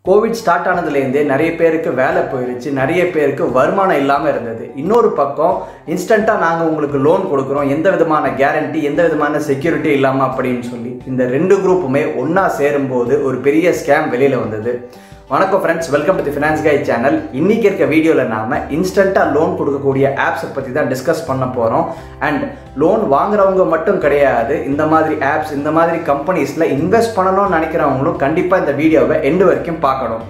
Covid start ஆனதுலேருந்தே நிறைய பேருக்கு வேலை போயிடுச்சு நிறைய பேருக்கு வருமானம் இல்லாமல் இருந்தது இன்னொரு பக்கம் இன்ஸ்டண்ட்டாக நாங்கள் உங்களுக்கு லோன் கொடுக்குறோம் எந்த விதமான கேரண்டி எந்த விதமான செக்யூரிட்டி இல்லாமல் அப்படின்னு சொல்லி இந்த ரெண்டு குரூப்புமே ஒன்றா சேரும்போது ஒரு பெரிய ஸ்கேம் வெளியில் வந்தது வணக்கம் friends welcome to the finance guy channel இன்னைக்கு இருக்க வீடியோவில் நாம இன்ஸ்டண்ட்டாக லோன் கொடுக்கக்கூடிய ஆப்ஸை பற்றி தான் டிஸ்கஸ் பண்ண போகிறோம் அண்ட் லோன் வாங்குறவங்க மட்டும் கிடையாது இந்த மாதிரி ஆப்ஸ் இந்த மாதிரி கம்பெனிஸில் இன்வெஸ்ட் பண்ணணும்னு நினைக்கிறவங்களும் கண்டிப்பாக இந்த வீடியோவை எண்டு வரைக்கும் பார்க்கணும்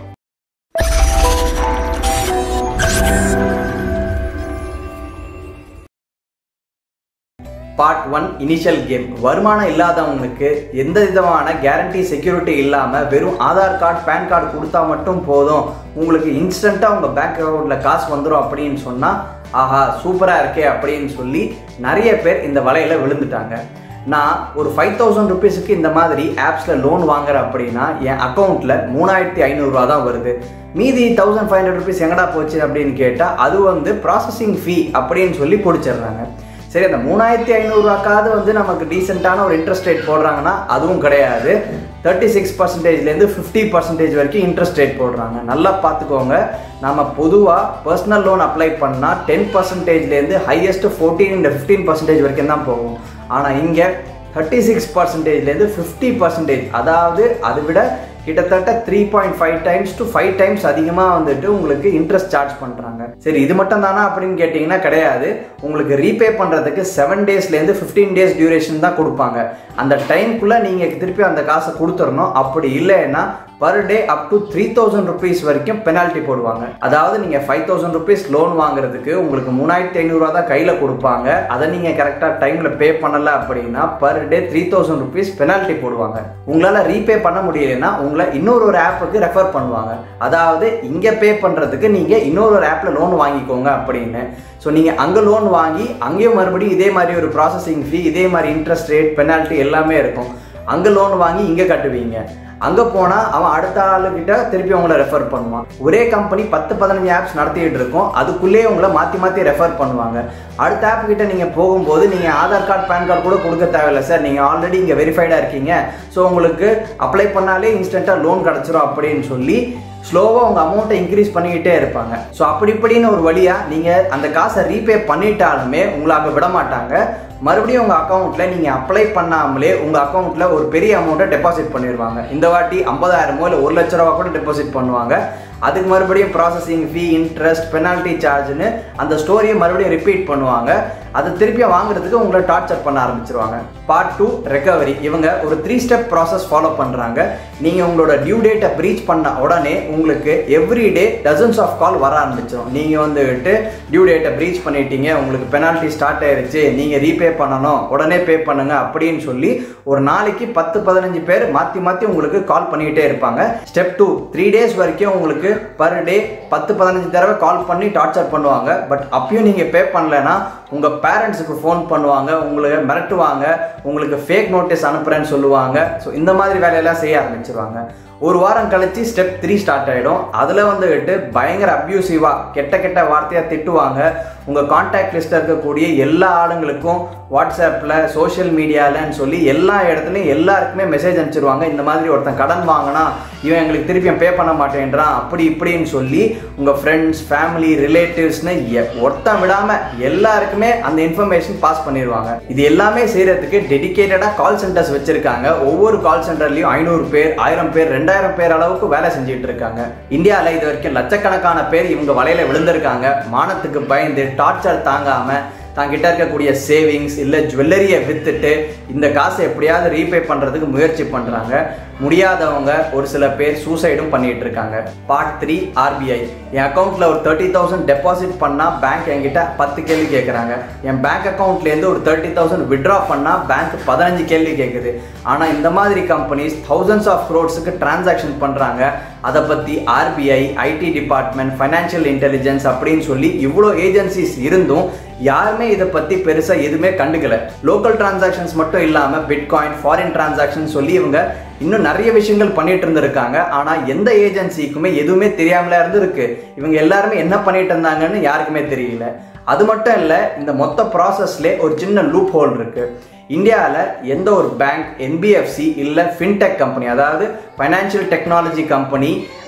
பார்ட் ஒன் இனிஷியல் கேம் வருமானம் இல்லாதவங்களுக்கு எந்த விதமான கேரண்டி செக்யூரிட்டி இல்லாமல் வெறும் ஆதார் கார்டு பேன் கார்டு கொடுத்தா மட்டும் போதும் உங்களுக்கு இன்ஸ்டண்ட்டாக உங்கள் பேங்க் அக்கௌண்ட்டில் காசு வந்துடும் அப்படின்னு சொன்னால் ஆஹா சூப்பராக இருக்கே அப்படின்னு சொல்லி நிறைய பேர் இந்த வலையில் விழுந்துட்டாங்க நான் ஒரு ஃபைவ் தௌசண்ட் ருபீஸுக்கு இந்த மாதிரி ஆப்ஸில் லோன் வாங்குறேன் அப்படின்னா என் அக்கௌண்ட்டில் மூணாயிரத்தி ஐநூறுரூவா தான் வருது மீதி தௌசண்ட் ஃபைவ் ஹண்ட்ரட் ருபீஸ் எங்கடா போச்சு அப்படின்னு கேட்டால் அது வந்து ப்ராசஸிங் ஃபீ அப்படின்னு சொல்லி பிடிச்சிடுறாங்க சரி அந்த மூணாயிரத்தி ஐநூறுரூவாக்காவது வந்து நமக்கு டீசெண்டான ஒரு இன்ட்ரெஸ்ட் ரேட் போடுறாங்கன்னா அதுவும் கிடையாது தேர்ட்டி சிக்ஸ் பர்சன்டேஜ்லேருந்து ஃபிஃப்டி பர்சன்டேஜ் வரைக்கும் இன்ட்ரெஸ்ட் ரேட் போடுறாங்க நல்லா பார்த்துக்கோங்க நம்ம பொதுவாக பர்சனல் லோன் அப்ளை பண்ணால் டென் பர்சன்டேஜ்லேருந்து ஹையஸ்ட் ஃபோர்டீன் இந்த ஃபிஃப்டீன் பர்சன்டேஜ் வரைக்கும் தான் போகும் ஆனால் இங்கே தேர்ட்டி சிக்ஸ் பர்சன்டேஜ்லேருந்து ஃபிஃப்டி பர்சன்டேஜ் அதாவது அதை விட கிட்டத்தட்ட three point five times to five times அதிகமாக வந்துட்டு உங்களுக்கு இன்ட்ரெஸ்ட் சார்ஜ் பண்ணுறாங்க சரி இது மட்டும் தானா அப்படின்னு கேட்டிங்கன்னா கிடையாது உங்களுக்கு ரீபே பண்ணுறதுக்கு செவன் டேஸ்லேருந்து ஃபிஃப்டீன் டேஸ் டியூரேஷன் தான் கொடுப்பாங்க அந்த டைம்குள்ளே நீங்கள் திருப்பி அந்த காசை கொடுத்துடணும் அப்படி இல்லைன்னா per day up to three thousand rupees வரைக்கும் பெனால்ட்டி போடுவாங்க அதாவது நீங்கள் ஃபைவ் தௌசண்ட் ருபீஸ் லோன் வாங்குறதுக்கு உங்களுக்கு மூணாயிரத்தி ஐநூறுரூவா தான் கையில் கொடுப்பாங்க அதை நீங்கள் கரெக்டாக டைமில் பே பண்ணலை அப்படின்னா per day three thousand rupees penalty போடுவாங்க உங்களால் ரீபே பண்ண முடியலைன்னா உங்களை இன்னொரு ஒரு ஆப்புக்கு ரெஃபர் பண்ணுவாங்க அதாவது இங்கே பே பண்ணுறதுக்கு நீங்கள் இன்னொரு ஒரு ஆப்பில் லோன் வாங்கிக்கோங்க அப்படின்னு ஸோ நீங்கள் அங்கே லோன் வாங்கி அங்கேயும் மறுபடியும் இதே மாதிரி ஒரு ப்ராசஸிங் ஃபீ இதே மாதிரி இன்ட்ரெஸ்ட் ரேட் பெனால்ட்டி எல்லாமே இருக்கும் அங்கே லோன் வாங்கி இங்கே கட்டுவீங்க அங்கே போனால் அவன் அடுத்த ஆளுகிட்ட திருப்பி உங்களை ரெஃபர் பண்ணுவான் ஒரே கம்பெனி பத்து பதினஞ்சு ஆப்ஸ் நடத்திட்டு இருக்கோம் அதுக்குள்ளேயே உங்களை மாற்றி மாற்றி ரெஃபர் பண்ணுவாங்க அடுத்த ஆப் கிட்ட நீங்கள் போகும்போது நீங்கள் ஆதார் கார்டு பேன் கார்டு கூட கொடுக்க தேவையில்லை சார் நீங்கள் ஆல்ரெடி இங்கே வெரிஃபைடாக இருக்கீங்க ஸோ உங்களுக்கு அப்ளை பண்ணாலே இன்ஸ்டண்ட்டாக லோன் கிடச்சிரும் அப்படின்னு சொல்லி ஸ்லோவாக உங்கள் அமௌண்ட்டை இன்க்ரீஸ் பண்ணிக்கிட்டே இருப்பாங்க ஸோ அப்படி இப்படின்னு ஒரு வழியாக நீங்கள் அந்த காசை ரீபே பண்ணிட்டாலுமே உங்களை அங்கே விட மாட்டாங்க மறுபடியும் உங்கள் அக்கௌண்ட்டில் நீங்கள் அப்ளை பண்ணாமலே உங்கள் அக்கௌண்ட்டில் ஒரு பெரிய அமௌண்ட்டை டெபாசிட் பண்ணிடுவாங்க இந்த வாட்டி ஐம்பதாயிரமோ இல்லை ஒரு லட்ச ரூபா கூட டெபாசிட் பண்ணுவாங்க அதுக்கு மறுபடியும் ப்ராசஸிங் ஃபீ இன்ட்ரெஸ்ட் பெனால்ட்டி சார்ஜ்னு அந்த ஸ்டோரியை மறுபடியும் ரிப்பீட் பண்ணுவாங்க அதை திருப்பி வாங்குறதுக்கு உங்களை டார்ச்சர் பண்ண ஆரம்பிச்சிருவாங்க பார்ட் டூ ரெக்கவரி இவங்க ஒரு த்ரீ ஸ்டெப் ப்ராசஸ் ஃபாலோ பண்ணுறாங்க நீங்கள் உங்களோட டியூ டேட்டை ப்ரீச் பண்ண உடனே உங்களுக்கு every day dozens of call வர ஆரம்பிச்சிடும் நீங்கள் வந்துட்டு டியூ டேட்டை ப்ரீச் பண்ணிட்டீங்க உங்களுக்கு பெனால்ட்டி ஸ்டார்ட் ஆயிருச்சு நீங்கள் ரீபே பண்ணணும் உடனே பே பண்ணுங்க அப்படின்னு சொல்லி ஒரு நாளைக்கு பத்து பதினஞ்சு பேர் மாற்றி மாற்றி உங்களுக்கு கால் பண்ணிக்கிட்டே இருப்பாங்க ஸ்டெப் டூ த்ரீ டேஸ் வரைக்கும் உங்களுக்கு பர் டே பத்து பதினஞ்சு தடவை கால் பண்ணி டார்ச்சர் பண்ணுவாங்க பட் அப்பயும் நீங்கள் பே பண்ணலைன்னா உங்கள் பேரண்ட்ஸுக்கு ஃபோன் பண்ணுவாங்க உங்களுக்கு மிரட்டுவாங்க உங்களுக்கு ஃபேக் நோட்டீஸ் அனுப்புகிறேன்னு சொல்லுவாங்க ஸோ இந்த மாதிரி வேலையெல்லாம் செய்ய ஆரம்பிச்சிருவாங்க ஒரு வாரம் கழிச்சு ஸ்டெப் த்ரீ ஸ்டார்ட் ஆகிடும் அதில் வந்துக்கிட்டு பயங்கர அப்யூசிவாக கெட்ட கெட்ட வார்த்தையாக திட்டுவாங்க உங்கள் கான்டாக்ட் லிஸ்ட்டில் இருக்கக்கூடிய எல்லா ஆளுங்களுக்கும் வாட்ஸ்அப்பில் சோஷியல் மீடியாலன்னு சொல்லி எல்லா இடத்துலையும் எல்லாருக்குமே மெசேஜ் அனுப்பிச்சிருவாங்க இந்த மாதிரி ஒருத்தன் கடன் வாங்கினா இவன் எங்களுக்கு திருப்பி பே பண்ண மாட்டேன்றான் அப்படி இப்படின்னு சொல்லி உங்கள் ஃப்ரெண்ட்ஸ் ஃபேமிலி ரிலேட்டிவ்ஸ்னு ஒருத்தன் விடாமல் எல்லாருக்குமே அந்த இன்ஃபர்மேஷன் பாஸ் பண்ணிடுவாங்க இது எல்லாமே செய்கிறதுக்கு டெடிக்கேட்டடாக கால் சென்டர்ஸ் வச்சுருக்காங்க ஒவ்வொரு கால் சென்டர்லையும் ஐநூறு பேர் ஆயிரம் பேர் ரெண்டாயிரம் பேர் அளவுக்கு வேலை செஞ்சுட்டு இருக்காங்க இந்தியாவில் இது வரைக்கும் லட்சக்கணக்கான பேர் இவங்க வலையில விழுந்திருக்காங்க மானத்துக்கு பயந்து டார்ச்சர் தாங்காமல் தாங்கிட்ட இருக்கக்கூடிய சேவிங்ஸ் இல்லை ஜுவல்லரியை விற்றுட்டு இந்த காசை எப்படியாவது ரீபே பண்ணுறதுக்கு முயற்சி பண்ணுறாங்க முடியாதவங்க ஒரு சில பேர் சூசைடும் பண்ணிட்டு இருக்காங்க பார்ட் த்ரீ ஆர்பிஐ என் அக்கௌண்ட்டில் ஒரு தேர்ட்டி தௌசண்ட் டெபாசிட் பண்ணால் பேங்க் என்கிட்ட பத்து கேள்வி கேட்குறாங்க என் பேங்க் அக்கௌண்ட்லேருந்து ஒரு தேர்ட்டி தௌசண்ட் விட்ரா பண்ணால் பேங்க் பதினஞ்சு கேள்வி கேட்குது ஆனால் இந்த மாதிரி கம்பெனிஸ் தௌசண்ட்ஸ் ஆஃப் க்ரோட்ஸுக்கு டிரான்சாக்ஷன் பண்ணுறாங்க அதை பற்றி RBI IT department financial intelligence அப்படின்னு சொல்லி இவ்வளோ ஏஜென்சிஸ் இருந்தும் யாருமே இதை பற்றி பெருசாக எதுவுமே கண்டுக்கல லோக்கல் டிரான்சாக்ஷன்ஸ் மட்டும் இல்லாமல் பிட்காயின் ஃபாரின் டிரான்சாக்ஷன் சொல்லி இவங்க இன்னும் நிறைய விஷயங்கள் பண்ணிட்டு இருந்திருக்காங்க ஆனால் எந்த ஏஜென்சிக்குமே எதுவுமே தெரியாமல இருந்திருக்கு இவங்க எல்லாருமே என்ன பண்ணிட்டு இருந்தாங்கன்னு யாருக்குமே தெரியல அது மட்டும் இல்லை இந்த மொத்த ப்ராசஸ்லே ஒரு சின்ன லூப் ஹோல் இருக்கு இந்தியாவில் எந்த ஒரு பேங்க் என்பிஎஃப்சி இல்லை ஃபின்டெக் கம்பெனி அதாவது ஃபைனான்ஷியல் டெக்னாலஜி கம்பெனி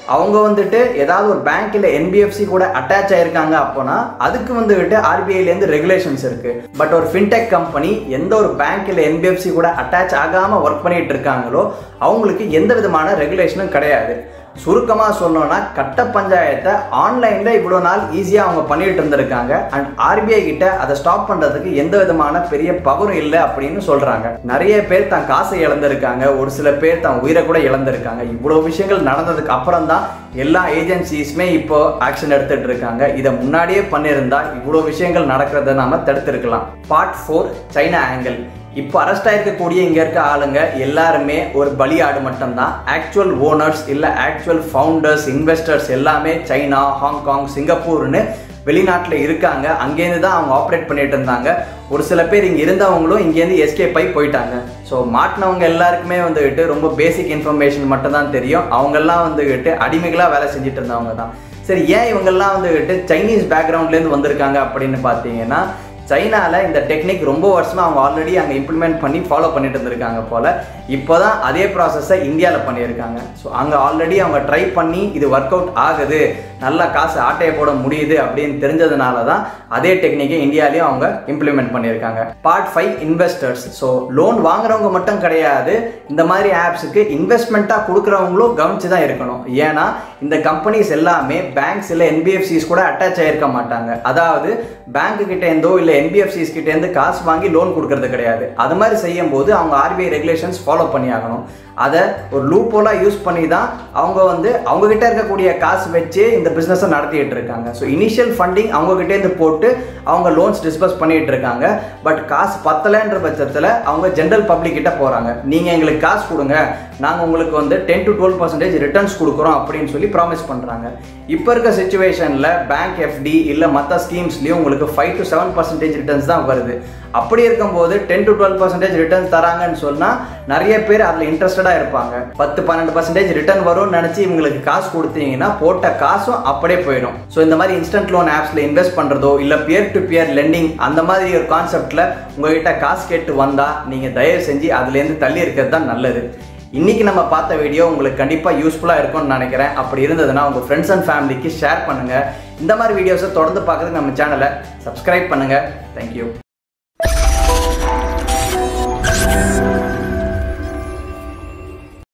அவங்க வந்துட்டு ஏதாவது ஒரு பேங்க் இல்லை என்பிஎஃப்சி கூட அட்டாச் ஆயிருக்காங்க அப்போனா அதுக்கு வந்துட்டு ஆர்பிஐலேருந்து ரெகுலேஷன்ஸ் இருக்கு பட் ஒரு ஃபின்டெக் கம்பெனி எந்த ஒரு பேங்க் இல்லை என்பிஎஃப்சி கூட அட்டாச் ஆகாமல் ஒர்க் பண்ணிட்டு இருக்காங்களோ அவங்களுக்கு எந்த விதமான ரெகுலேஷனும் கிடையாது சுருக்கமாக சொன்னோன்னா கட்ட பஞ்சாயத்தை ஆன்லைனில் இவ்வளோ நாள் ஈஸியாக அவங்க பண்ணிட்டு இருந்திருக்காங்க அண்ட் ஆர்பிஐ கிட்ட அதை ஸ்டாப் பண்ணுறதுக்கு எந்த விதமான பெரிய பவரும் இல்லை அப்படின்னு சொல்கிறாங்க நிறைய பேர் தன் காசை இழந்திருக்காங்க ஒரு சில பேர் தன் உயிரை கூட இழந்திருக்காங்க இவ்வளோ விஷயங்கள் நடந்ததுக்கு அப்புறம் தான் எல்லா ஏஜென்சிஸுமே இப்போ ஆக்ஷன் எடுத்துட்டு இருக்காங்க இதை முன்னாடியே பண்ணியிருந்தா இவ்வளோ விஷயங்கள் நடக்கிறத நாம தடுத்திருக்கலாம் பார்ட் ஃபோர் சைனா ஆங்கிள் இப்போ அரெஸ்ட் ஆயிருக்கக்கூடிய இங்கே இருக்க ஆளுங்க எல்லாருமே ஒரு பலியாடு மட்டும்தான் ஆக்சுவல் ஓனர்ஸ் இல்லை ஆக்சுவல் ஃபவுண்டர்ஸ் இன்வெஸ்டர்ஸ் எல்லாமே சைனா ஹாங்காங் சிங்கப்பூர்னு வெளிநாட்டில் இருக்காங்க அங்கேருந்து தான் அவங்க ஆப்ரேட் பண்ணிட்டு இருந்தாங்க ஒரு சில பேர் இங்கே இருந்தவங்களும் இங்கேருந்து எஸ்கேப் ஆகி போயிட்டாங்க ஸோ மாட்டினவங்க எல்லாருக்குமே வந்துக்கிட்டு ரொம்ப பேசிக் இன்ஃபர்மேஷன் மட்டும் தான் தெரியும் அவங்கெல்லாம் வந்துக்கிட்டு அடிமைகளாக வேலை செஞ்சுட்டு இருந்தவங்க தான் சரி ஏன் இவங்கெல்லாம் வந்துக்கிட்டு சைனீஸ் பேக்ரவுண்ட்லேருந்து வந்திருக்காங்க அப்படின்னு பார்த்தீங்கன்னா சைனாவில் இந்த டெக்னிக் ரொம்ப வருஷமாக அவங்க ஆல்ரெடி அங்கே இம்ப்ளிமெண்ட் பண்ணி ஃபாலோ பண்ணிட்டு இருந்திருக்காங்க போல் இப்போ தான் அதே ப்ராசஸை இந்தியாவில் பண்ணியிருக்காங்க ஸோ அங்கே ஆல்ரெடி அவங்க ட்ரை பண்ணி இது ஒர்க் அவுட் ஆகுது நல்லா காசு ஆட்டையை போட முடியுது அப்படின்னு தெரிஞ்சதுனால தான் அதே டெக்னிக்கை இந்தியாலையும் அவங்க இம்ப்ளிமெண்ட் பண்ணியிருக்காங்க part five investors so loan வாங்குறவங்க மட்டும் கிடையாது இந்த மாதிரி ஆப்ஸுக்கு இன்வெஸ்ட்மெண்ட்டாக கொடுக்குறவங்களும் கவனிச்சு தான் இருக்கணும் ஏன்னா இந்த கம்பெனிஸ் எல்லாமே பேங்க்ஸ் இல்லை என்பிஎஃப்சிஸ் கூட அட்டாச் ஆகிருக்க மாட்டாங்க அதாவது பேங்க்கு கிட்டேருந்தோ இல்லை என்பிஎஃப்சிஸ் கிட்டேருந்து காசு வாங்கி லோன் கொடுக்கறது கிடையாது அது மாதிரி செய்யும் போது அவங்க ஆர்பிஐ ரெகுலேஷன்ஸ் ஃபாலோ பண்ணி ஆகணும் அதை ஒரு லூப்போலாக யூஸ் பண்ணி தான் அவங்க வந்து அவங்க கிட்ட இருக்கக்கூடிய காசு வச்சு இந்த பிஸ்னஸை நடத்திட்டு இருக்காங்க ஸோ இனிஷியல் ஃபண்டிங் அவங்க கிட்டேருந்து போட்டு அவங்க லோன்ஸ் டிஸ்பஸ் பண்ணிட்டு இருக்காங்க பட் காசு பத்தலைன்ற பட்சத்தில் அவங்க ஜென்ரல் பப்ளிக் கிட்ட போகிறாங்க நீங்கள் எங்களுக்கு காசு கொடுங்க நாங்கள் உங்களுக்கு வந்து ten to twelve percentage returns கொடுக்குறோம் அப்படின்னு சொல்லி ப்ராமிஸ் பண்ணுறாங்க இப்போ இருக்க சுச்சுவேஷனில் பேங்க் எஃப்டி இல்லை மற்ற ஸ்கீம்ஸ்லேயும் உங்களுக்கு five to seven percentage returns தான் வருது அப்படி இருக்கும்போது ten to twelve percentage returns தராங்கன்னு சொன்னால் நிறைய பேர் அதில் இன்ட்ரெஸ்டடாக இருப்பாங்க பத்து பன்னெண்டு பர்சன்டேஜ் ரிட்டர்ன் வரும்னு நினச்சி இவங்களுக்கு காசு கொடுத்தீங்கன்னா போட்ட காசும் அப்படியே போயிடும் ஸோ இந்த மாதிரி இன்ஸ்டன்ட் லோன் ஆப்ஸில் இன்வெஸ்ட் பண்ணுறதோ இல்லை பியர் டு பியர் லெண்டிங் அந்த மாதிரி ஒரு கான்செப்டில் உங்ககிட்ட காசு கேட்டு வந்தால் நீங்கள் தயவு செஞ்சு அதுலேருந்து தள்ளி இருக்கிறது தான் நல்லது இன்னைக்கு நம்ம பார்த்த வீடியோ உங்களுக்கு கண்டிப்பாக யூஸ்ஃபுல்லாக இருக்கும்னு நினைக்கிறேன் அப்படி இருந்ததுன்னா உங்கள் ஃப்ரெண்ட்ஸ் அண்ட் ஃபேமிலிக்கு ஷேர் பண்ணுங்கள் இந்த மாதிரி வீடியோஸை தொடர்ந்து பார்க்கறதுக்கு நம்ம சேனலை சப்ஸ்கிரைப் பண்ணுங்கள் தேங்க்யூ